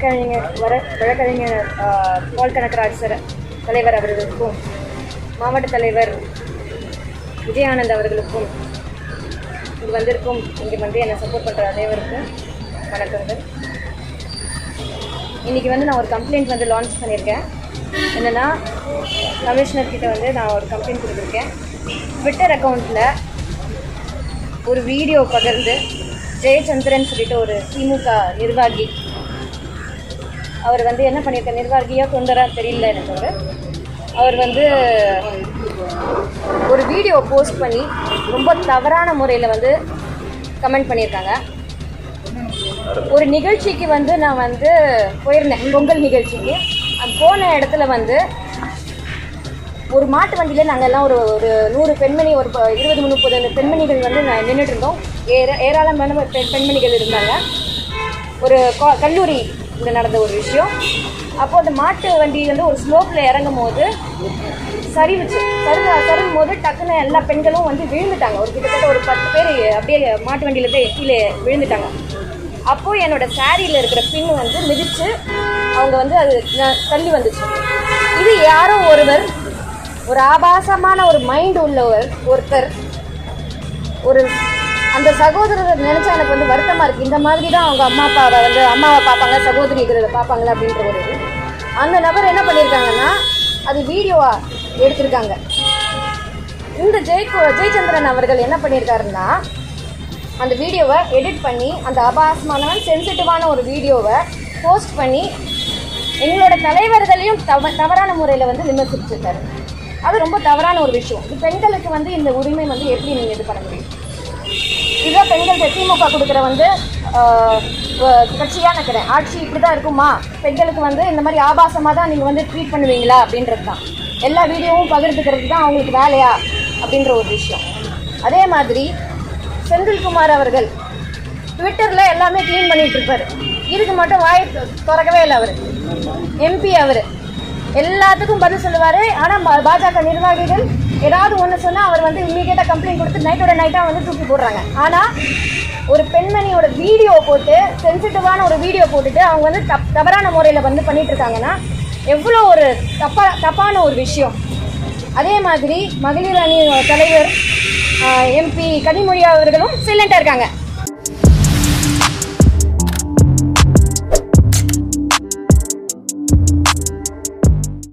வழக்கறிஞர் வர வழக்கறிஞர் ஆஹ், பால் கனகராஜ் சார் தலைவர் அவர்களுக்கும் மாவட்ட தலைவர் விஜயானந்த் அவர்களுக்கும் இங்கு வந்திருக்கும் இங்கே வந்து என்னை சப்போர்ட் பண்ணுற அனைவருக்கும் வணக்கங்கள் இன்றைக்கி வந்து நான் ஒரு கம்ப்ளைண்ட் வந்து லான்ச் பண்ணியிருக்கேன் என்னென்னா கமிஷனர் கிட்ட வந்து நான் ஒரு கம்ப்ளைண்ட் கொடுத்துருக்கேன் ட்விட்டர் அக்கௌண்ட்டில் ஒரு வீடியோ பகிர்ந்து ஜெயச்சந்திரன் சொல்லிட்டு ஒரு திமுக நிர்வாகி அவர் வந்து என்ன பண்ணியிருக்க நிர்வாகியாக தொண்டரா தெரியல எனக்கு அவரு. அவர் வந்து ஒரு வீடியோ போஸ்ட் பண்ணி ரொம்ப தவறான முறையில் வந்து கமெண்ட் பண்ணியிருக்காங்க ஒரு நிகழ்ச்சிக்கு வந்து நான் வந்து போயிருந்தேன் பொங்கல் நிகழ்ச்சிக்கு அது போன இடத்துல வந்து ஒரு மாட்டு வண்டியில் நாங்கள் எல்லாம் ஒரு ஒரு நூறு பெண்மணி ஒரு ப- இருபது முப்பது பெண்மணிகள் வந்து நின்றுட்டு இருந்தோம் ஏற ஏராளமான பெண் பெண்மணிகள் இருந்தாங்க ஒரு கா- கல்லூரியில் நடந்த ஒரு விஷயம் அப்போ அந்த மாட்டு வண்டி வந்து ஒரு ஸ்லோப்பில் இறங்கும் போது சரிவுச்சு சருக சருகும் போது டக்குன்னு எல்லா பெண்களும் வந்து விழுந்துட்டாங்க ஒரு கிட்டத்தட்ட ஒரு பத்து பேர் அப்படியே மாட்டு வண்டியில போய் கீழே விழுந்துட்டாங்க அப்போது என்னோட சாரியில் இருக்கிற பின் வந்து மிதித்து அவங்க வந்து அது ந- தள்ளி வந்துச்சு இது யாரோ ஒருவர் ஒரு ஆபாசமான ஒரு மைண்ட் உள்ளவர் ஒருத்தர் ஒரு அந்த சகோதரரை நினைச்சா எனக்கு வந்து வருத்தமா இருக்கு இந்த மாதிரி தான் அவங்க அம்மா அப்பாவை வந்து அம்மாவை பார்ப்பாங்க சகோதரிகளை பார்ப்பாங்களா அப்படின்ற ஒரு இது அந்த நபர் என்ன பண்ணியிருக்காங்கன்னா அது வீடியோவா எடுத்திருக்காங்க இந்த ஜெய் ஜெயச்சந்திரன் அவர்கள் என்ன பண்ணியிருக்காருன்னா அந்த வீடியோவை எடிட் பண்ணி அந்த அபாசமான சென்சிட்டிவான ஒரு வீடியோவை போஸ்ட் பண்ணி எங்களோட தலைவர்களையும் தவ தவறான முறையில் வந்து விமர்சிச்சிருக்காரு அது ரொம்ப தவறான ஒரு விஷயம் இது பெண்களுக்கு வந்து இந்த உரிமை வந்து எப்படி நீங்கள் இது பண்ண முடியும் இதுதான் பெண்கள் திமுக கொடுக்குற வந்து கட்சியாக நினைக்கிறேன் ஆட்சி இப்படி தான் இருக்குமா பெண்களுக்கு வந்து இந்த மாதிரி ஆபாசமாக தான் நீங்கள் வந்து ட்ரீட் பண்ணுவீங்களா அப்படின்றது தான் எல்லா வீடியோவும் பகிர்ந்துக்கிறது தான் அவங்களுக்கு வேலையா அப்படின்ற ஒரு விஷயம் அதே மாதிரி செந்தில்குமார் அவர்கள் ட்விட்டரில் எல்லாமே க்ளீன் பண்ணிட்டு இருப்பாரு இதுக்கு மட்டும் வாய் தொ- திறக்கவே இல்லை அவர் எம்பி அவர் எல்லாத்துக்கும் பதில் சொல்லுவார் ஆனால் பாஜக நிர்வாகிகள் ஏதாவது ஒன்று சொன்னால் அவர் வந்து இம்மீடியட்டாக கம்ப்ளைண்ட் கொடுத்து நைட்டோட நைட்டாக வந்து தூக்கி போடுறாங்க ஆனால் ஒரு பெண்மணியோட வீடியோ போட்டு சென்சிட்டிவான ஒரு வீடியோ போட்டுட்டு அவங்க வந்து தப் தவறான முறையில் வந்து பண்ணிட்டு இருக்காங்கன்னா எவ்வளோ ஒரு தப்பா தப்பான ஒரு விஷயம் அதே மாதிரி மகளிர் அணி தலைவர் எம்பி கனிமொழி அவர்களும் சைலண்டாக இருக்காங்க